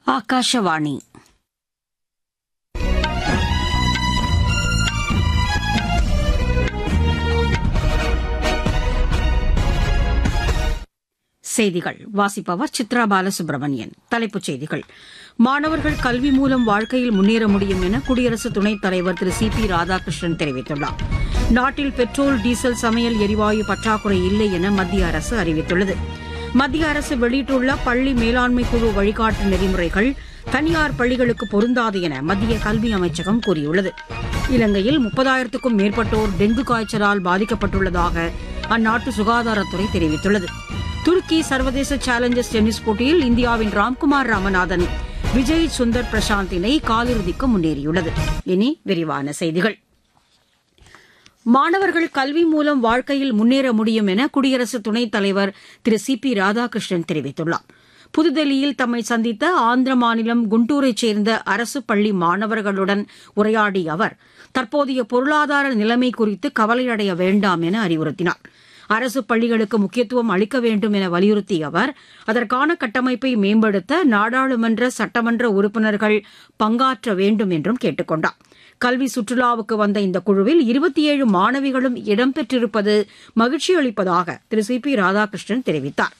ಆಕಾಶವಾಣಿ செய்திகள் வாசிப்பவர் சித்ரா பாலசுப்ரமணியன் தலைப்புச் செய்திகள் மாணவர்கள் கல்வி மூலம் வாழ்க்கையில் முன்னேற முடியும் என குடியரசு துணைத் தலைவர் திரு சி பி ராதாகிருஷ்ணன் தெரிவித்துள்ளார் நாட்டில் பெட்ரோல் டீசல் சமையல் எரிவாயு பற்றாக்குறை இல்லை என மத்திய அரசு அறிவித்துள்ளது மத்திய அரசு வெளியிட்டுள்ள பள்ளி மேலாண்மை குழு வழிகாட்டு நெறிமுறைகள் தனியார் பள்ளிகளுக்கு பொருந்தாது என மத்திய கல்வி அமைச்சகம் கூறியுள்ளது இலங்கையில் முப்பதாயிரத்துக்கும் மேற்பட்டோர் டெங்கு காய்ச்சலால் பாதிக்கப்பட்டுள்ளதாக அந்நாட்டு சுகாதாரத்துறை தெரிவித்துள்ளது துருக்கி சர்வதேச சேலஞ்சர்ஸ் டென்னிஸ் போட்டியில் இந்தியாவின் ராம்குமார் ராமநாதன் விஜய் சுந்தர் பிரசாந்த் இணை காலிறுதிக்கு முன்னேறியுள்ளது இனி விரிவான செய்திகள் மாணவர்கள் கல்வி மூலம் வாழ்க்கையில் முன்னேற முடியும் என குடியரசு துணைத் தலைவர் திரு சி பி ராதாகிருஷ்ணன் தெரிவித்துள்ளார் புதுதில்லியில் தம்மை சந்தித்த ஆந்திர மாநிலம் குண்டூரைச் சேர்ந்த அரசு பள்ளி மாணவர்களுடன் உரையாடிய அவர் தற்போதைய பொருளாதார நிலைமை குறித்து கவலையடைய வேண்டாம் என அறிவுறுத்தினார் அரசு பள்ளிகளுக்கு முக்கியத்துவம் அளிக்க வேண்டும் என வலியுறுத்திய அவர் அதற்கான கட்டமைப்பை மேம்படுத்த நாடாளுமன்ற சட்டமன்ற உறுப்பினர்கள் பங்காற்ற வேண்டும் என்றும் கேட்டுக் கொண்டார் கல்வி சுற்றுலாவுக்கு வந்த இந்த குழுவில் இருபத்தி ஏழு மாணவிகளும் இடம்பெற்றிருப்பது மகிழ்ச்சி அளிப்பதாக திரு சி பி ராதாகிருஷ்ணன் தெரிவித்தார்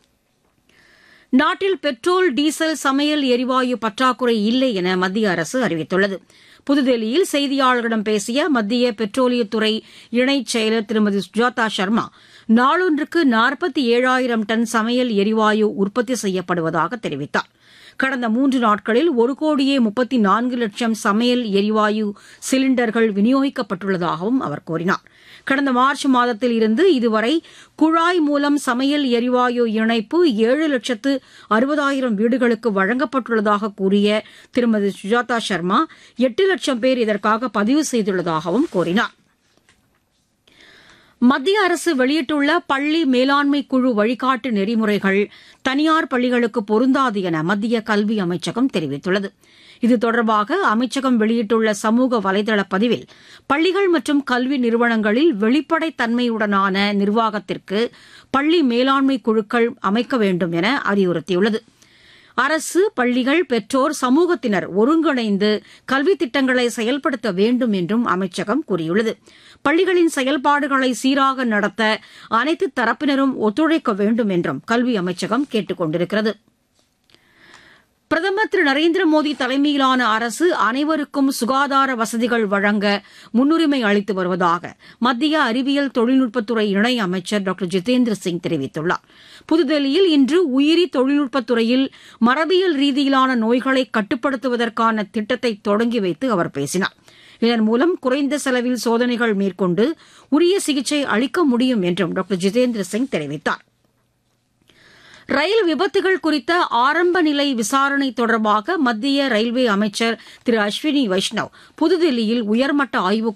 நாட்டில் பெட்ரோல் டீசல் சமையல் எரிவாயு பற்றாக்குறை இல்லை என மத்திய அரசு அறிவித்துள்ளது புதுதில்லியில் செய்தியாளர்களிடம் பேசிய மத்திய பெட்ரோலியத்துறை இணைச் செயலர் திருமதி சுஜாதா சர்மா நாளொன்றுக்கு நாற்பத்தி ஏழாயிரம் டன் சமையல் எரிவாயு உற்பத்தி செய்யப்படுவதாக தெரிவித்தார் கடந்த மூன்று நாட்களில் ஒரு கோடியே முப்பத்தி நான்கு லட்சம் சமையல் எரிவாயு சிலிண்டர்கள் விநியோகிக்கப்பட்டுள்ளதாகவும் அவர் கூறினார் கடந்த மார்ச் மாதத்தில் இருந்து இதுவரை குழாய் மூலம் சமையல் எரிவாயு இணைப்பு ஏழு லட்சத்து அறுபதாயிரம் வீடுகளுக்கு வழங்கப்பட்டுள்ளதாக கூறிய திருமதி சுஜாதா சர்மா எட்டு லட்சம் பேர் இதற்காக பதிவு செய்துள்ளதாகவும் கூறினார் மத்திய அரசு வெளியிட்டுள்ள பள்ளி மேலாண்மை குழு வழிகாட்டு நெறிமுறைகள் தனியார் பள்ளிகளுக்கு பொருந்தாது என மத்திய கல்வி அமைச்சகம் தெரிவித்துள்ளது இது தொடர்பாக அமைச்சகம் வெளியிட்டுள்ள சமூக வலைதள பதிவில் பள்ளிகள் மற்றும் கல்வி நிறுவனங்களில் வெளிப்படைத்தன்மையுடனான நிர்வாகத்திற்கு பள்ளி மேலாண்மை குழுக்கள் அமைக்க வேண்டும் என அறிவுறுத்தியுள்ளது அரசு பள்ளிகள் பெற்றோர் சமூகத்தினர் ஒருங்கிணைந்து கல்வி திட்டங்களை செயல்படுத்த வேண்டும் என்றும் அமைச்சகம் கூறியுள்ளது பள்ளிகளின் செயல்பாடுகளை சீராக நடத்த அனைத்து தரப்பினரும் ஒத்துழைக்க வேண்டும் என்றும் கல்வி அமைச்சகம் கேட்டுக் கொண்டிருக்கிறது பிரதமர் திரு நரேந்திர மோடி தலைமையிலான அரசு அனைவருக்கும் சுகாதார வசதிகள் வழங்க முன்னுரிமை அளித்து வருவதாக மத்திய அறிவியல் தொழில்நுட்பத்துறை இணை அமைச்சர் டாக்டர் ஜிதேந்திர சிங் தெரிவித்துள்ளார் புதுதில்லியில் இன்று உயிரி தொழில்நுட்பத்துறையில் மரபியல் ரீதியிலான நோய்களை கட்டுப்படுத்துவதற்கான திட்டத்தை தொடங்கி வைத்து அவர் பேசினார் இதன் மூலம் குறைந்த செலவில் சோதனைகள் மேற்கொண்டு உரிய சிகிச்சை அளிக்க முடியும் என்றும் டாக்டர் ஜிதேந்திர சிங் தெரிவித்தார் ரயில் விபத்துகள் குறித்த ஆரம்ப நிலை விசாரணை தொடர்பாக மத்திய ரயில்வே அமைச்சர் திரு அஸ்வினி வைஷ்ணவ் புதுதில்லியில் உயர்மட்ட ஆய்வுக்